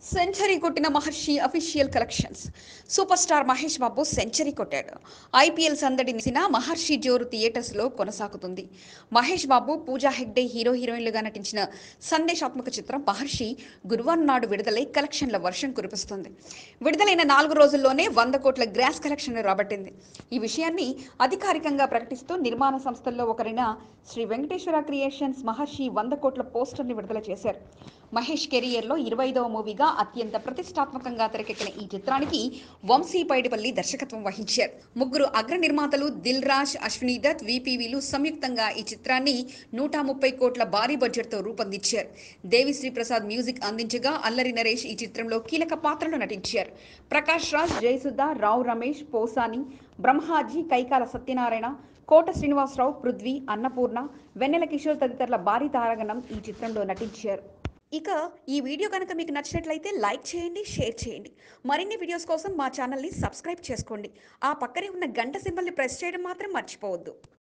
century కొట్టిన Maharshi official collections super star Mahesh Babu century కొట్టాడు IPL సందడి నిసిన మహర్షి జోరు థియేటర్స్ లో కొనసాగుతుంది మహేష్ బాబు పూజా హెగ్డే హీరో హీరోయిన్లుగా నటించిన సందేశాత్మక చిత్రం మహర్షి గురువారం నాడు విడుదలై కలెక్షన్ల వర్షం కురిపిస్తుంది విడుదలైన నాలుగు రోజుల్లోనే వంద కోట్ల గ్రాస్ కలెక్షన్ రాబట్టింది ఈ విషయాన్ని అధికారికంగా ప్రకటిస్తూ నిర్మాణ సంస్థల్లో ఒకరైన శ్రీ వెంకటేశ్వర క్రియేషన్స్ మహర్షి వంద కోట్ల పోస్టర్ని విడుదల చేశారు మహేష్ కెరియర్లో ఇరవై ఐదవ మూవీగా అత్యంత ప్రతిష్టాత్మకంగా తెరకెక్కిన ఈ చిత్రానికి వంశీ పైడిపల్లి దర్శకత్వం వహించారు ముగ్గురు అగ్ర నిర్మాతలు దిల్ రాజ్ అశ్విని దత్ విపివిలు సంయుక్తంగా ఈ చిత్రాన్ని నూట ముప్పై కోట్ల భారీ బడ్జెట్తో రూపొందించారు దేవిశ్రీ ప్రసాద్ మ్యూజిక్ అందించగా అల్లరి నరేష్ ఈ చిత్రంలో కీలక పాత్రలు నటించారు ప్రకాష్ రాజ్ జయసుధ రావు రమేష్ పోసాని బ్రహ్మాజీ కైకాల సత్యనారాయణ కోట శ్రీనివాసరావు పృథ్వీ అన్నపూర్ణ వెన్నెల కిషోర్ తదితరుల భారీ తారగణం ఈ చిత్రంలో నటించారు ఇక ఈ వీడియో కనుక మీకు నచ్చినట్లయితే లైక్ చేయండి షేర్ చేయండి మరిన్ని వీడియోస్ కోసం మా ఛానల్ని సబ్స్క్రైబ్ చేసుకోండి ఆ పక్కనే ఉన్న గంట సింబల్ని ప్రెస్ చేయడం మాత్రం మర్చిపోవద్దు